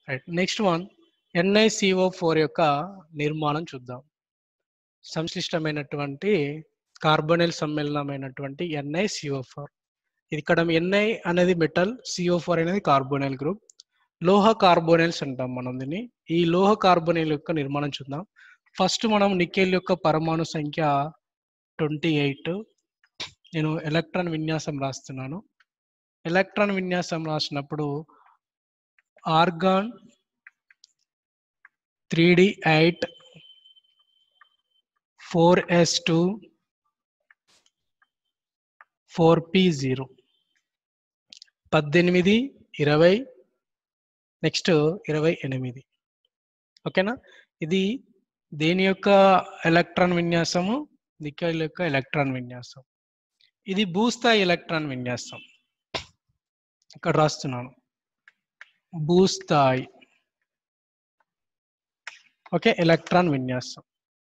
right next one N I C O four యొక్క నిర్మాణం చూద్దాం సంశ్లిష్టమైనటువంటి కార్బోనిల్ సమ్మేళనమైనటువంటి ఎన్ఐసిఓ ఫోర్ ఇక్కడ ఎన్ఐ అనేది మెటల్ సిఓ ఫోర్ అనేది కార్బోనిల్ గ్రూప్ లోహ కార్బోనైల్స్ అంటాం మనం దీన్ని ఈ లోహ కార్బోనైల్ యొక్క నిర్మాణం చూద్దాం ఫస్ట్ మనం నికెల్ యొక్క పరమాణు సంఖ్య ట్వంటీ ఎయిట్ నేను ఎలక్ట్రాన్ విన్యాసం రాస్తున్నాను ఎలక్ట్రాన్ విన్యాసం రాసినప్పుడు argon three D eight four S two four P zero పద్దెనిమిది ఇరవై నెక్స్ట్ ఇరవై ఎనిమిది ఓకేనా ఇది దేని యొక్క ఎలక్ట్రాన్ విన్యాసము నికెల్ యొక్క ఎలక్ట్రాన్ విన్యాసం ఇది భూస్థాయి ఎలక్ట్రాన్ విన్యాసం ఇక్కడ రాస్తున్నాను భూస్థాయి ఓకే ఎలక్ట్రాన్ విన్యాసం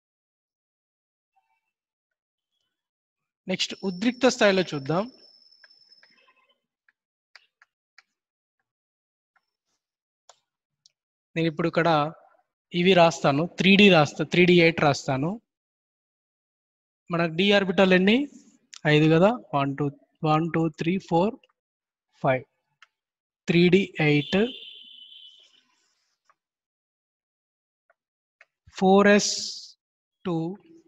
నెక్స్ట్ ఉద్రిక్త స్థాయిలో చూద్దాం నేను ఇప్పుడు ఇక్కడ ఇవి రాస్తాను త్రీ డి రాస్తా త్రీ డి ఎయిట్ రాస్తాను మనకు డి ఆర్బిటల్ ఎన్ని ఐదు కదా one two one two three four five three D eight four S two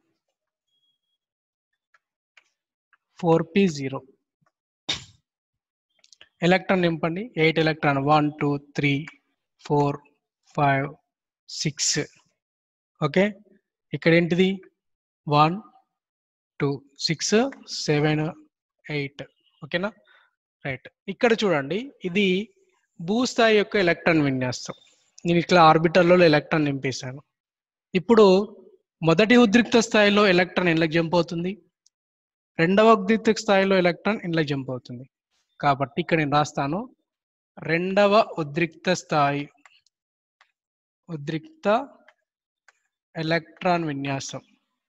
four P zero electron నింపండి eight electron one two three four five six okay ఇక్కడ ఏంటిది one two six seven eight ఓకేనా right ఇక్కడ చూడండి ఇది భూస్థాయి యొక్క electron విన్యాసం నేను ఇట్లా ఆర్బిటల్లో ఎలక్ట్రాన్ నింపేశాను ఇప్పుడు మొదటి ఉద్రిక్త స్థాయిలో ఎలక్ట్రాన్ ఎండ్లకు జంప్ అవుతుంది రెండవ ఉద్రిక్త స్థాయిలో ఎలక్ట్రాన్ ఎండ్లకు జంప్ అవుతుంది కాబట్టి ఇక్కడ నేను రాస్తాను రెండవ ఉద్రిక్త స్థాయి ఉద్రిక్త ఎలక్ట్రాన్ విన్యాసం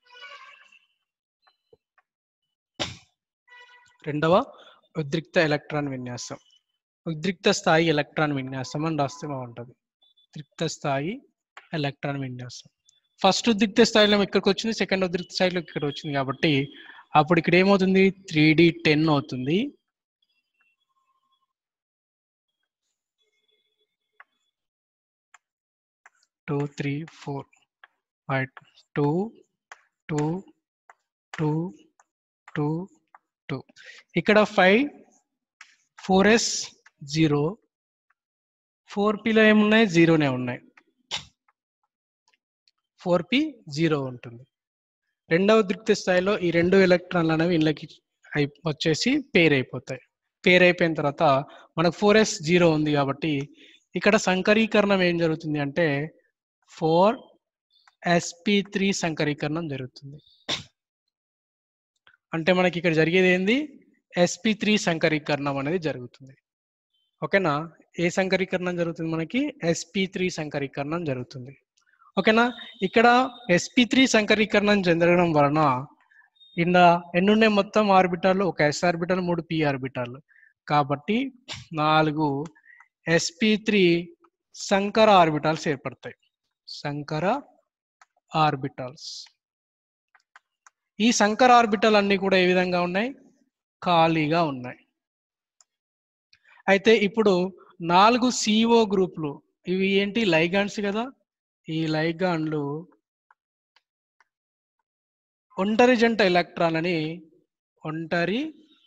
రెండవ ఉద్రిక్త ఎలక్ట్రాన్ విన్యాసం ఉద్రిక్త స్థాయి ఎలక్ట్రాన్ విన్యాసం అని రాస్తే బాగుంటుంది ఉద్రిక్త స్థాయి ఎలక్ట్రాన్ విన్యాసం ఫస్ట్ ఉద్రిక్త స్థాయిలో ఇక్కడికి వచ్చింది సెకండ్ ఉద్రిక్త స్థాయిలో ఇక్కడ వచ్చింది కాబట్టి అప్పుడు ఇక్కడ ఏమవుతుంది త్రీ డి టెన్ అవుతుంది two three four right two two two two two ఇక్కడ five four S zero four పిలో ఏమున్నాయి జీరోనే ఉన్నాయి ఫోర్ పి జీరో ఉంటుంది రెండవ దృక్తి స్థాయిలో ఈ రెండు ఎలక్ట్రాన్లు అనేవి ఇళ్ళకి అయి వచ్చేసి పేర్ అయిపోతాయి పేర్ అయిపోయిన తర్వాత మనకు ఫోర్ ఎస్ జీరో ఉంది కాబట్టి ఇక్కడ సంకరీకరణం ఏం జరుగుతుంది అంటే ఫోర్ ఎస్పి త్రీ సంకరీకరణం జరుగుతుంది అంటే మనకి ఇక్కడ జరిగేది ఏంది ఎస్పి త్రీ సంకరీకరణం అనేది జరుగుతుంది ఓకేనా ఏ సంకరీకరణం జరుగుతుంది మనకి ఎస్పి త్రీ సంకరీకరణం జరుగుతుంది ఓకేనా ఇక్కడ ఎస్పి త్రీ సంకరీకరణం జరగడం వలన ఇంద ఎన్నున్నాయి మొత్తం ఆర్బిటాలు ఒక ఎస్ ఆర్బిటాల్ మూడు పి ఆర్బిటాలు కాబట్టి నాలుగు ఎస్పి త్రీ సంకర ఆర్బిటాల్స్ ఏర్పడతాయి సంకర ఆర్బిటాల్స్ ఈ సంకర ఆర్బిటల్ అన్ని కూడా ఏ విధంగా ఉన్నాయి ఖాళీగా ఉన్నాయి అయితే ఇప్పుడు నాలుగు సిఓ గ్రూపులు ఇవి ఏంటి లైగాండ్స్ కదా ఈ లైగాండ్లు ఒంటరి జంట ఎలక్ట్రాన్ అని ఒంటరి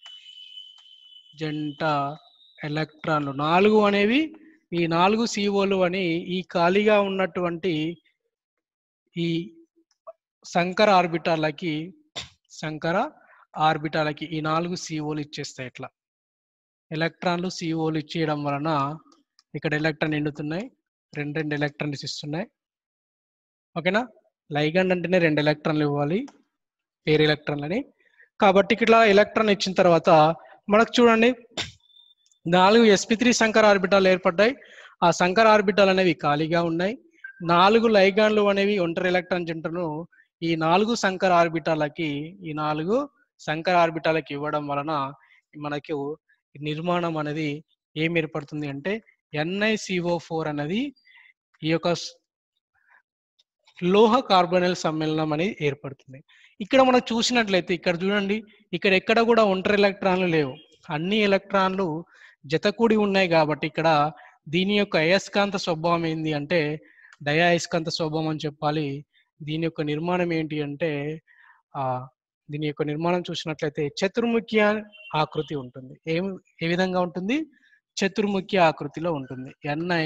జంట ఎలక్ట్రాన్లు నాలుగు అనేవి ఈ నాలుగు సిఓలు అని ఈ ఖాళీగా ఉన్నటువంటి ఈ సంకర ఆర్బిటాలకి సంకర ఆర్బిటాలకి ఈ నాలుగు సిఓలు ఇచ్చేస్తాయి ఇట్లా ఎలక్ట్రాన్లు సిఓలు ఇచ్చేయడం వలన ఇక్కడ ఎలక్ట్రాన్ ఎండుతున్నాయి రెండు రెండు ఎలక్ట్రాన్స్ ఇస్తున్నాయి ఓకేనా లైగండ్ అంటేనే రెండు ఎలక్ట్రాన్లు ఇవ్వాలి పేరు ఎలక్ట్రాన్లని కాబట్టి ఇట్లా ఎలక్ట్రాన్ ఇచ్చిన తర్వాత మనకు చూడండి నాలుగు ఎస్పి త్రీ సంకర ఆర్బిటాలు ఏర్పడ్డాయి ఆ సంకర ఆర్బిటాలు అనేవి ఖాళీగా ఉన్నాయి నాలుగు లైగాన్లు అనేవి ఒంటరి ఎలక్ట్రాన్ జంటను ఈ నాలుగు సంకర ఆర్బిటాలకి ఈ నాలుగు సంకర ఆర్బిటాలకి ఇవ్వడం వలన మనకు నిర్మాణం అనేది ఏం ఏర్పడుతుంది అంటే ఎన్ఐసిఓ ఫోర్ అనేది ఈ యొక్క స్- లోహ కార్బోనైల్ సమ్మేళనం అనేది ఏర్పడుతుంది ఇక్కడ మనం చూసినట్లయితే ఇక్కడ చూడండి ఇక్కడ ఎక్కడ కూడా ఒంటరి ఎలక్ట్రాన్లు లేవు అన్ని ఎలక్ట్రాన్లు జతకూడి ఉన్నాయి కాబట్టి ఇక్కడ దీని యొక్క అయస్కాంత స్వభావం ఏంది అంటే డయాయస్కాంత స్వభావం అని చెప్పాలి దీని యొక్క నిర్మాణం ఏంటి అంటే ఆ దీని యొక్క నిర్మాణం చూసినట్లయితే చతుర్ముఖి ఆకృతి ఉంటుంది ఏం ఏ విధంగా ఉంటుంది చతుర్ముఖి ఆకృతిలో ఉంటుంది N I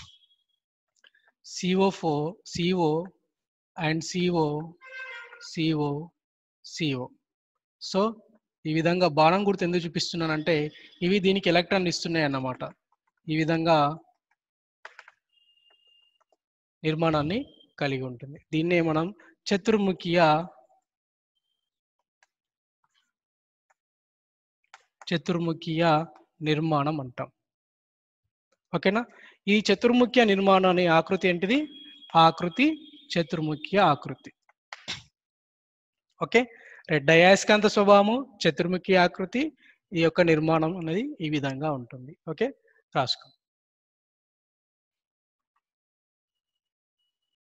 C O four C O and C O C O C O so ఈ విధంగా బాణం గుర్తు ఎందుకు చూపిస్తున్నానంటే ఇవి దీనికి ఎలక్ట్రాన్ ఇస్తున్నాయి అన్నమాట ఈ విధంగా నిర్మాణాన్ని కలిగి ఉంటుంది దీన్నే మనం చతుర్ముఖియ చతుర్ముఖియ నిర్మాణం అంటాం ఓకేనా ఈ చతుర్ముఖ్య నిర్మాణాన్ని ఆకృతి ఏంటిది ఆకృతి చతుర్ముఖ్య ఆకృతి ఓకే రెడ్ అయస్కాంత స్వభావము చతుర్ముఖి ఆకృతి ఈ యొక్క నిర్మాణం అనేది ఈ విధంగా ఉంటుంది ఓకే రాసుకోండి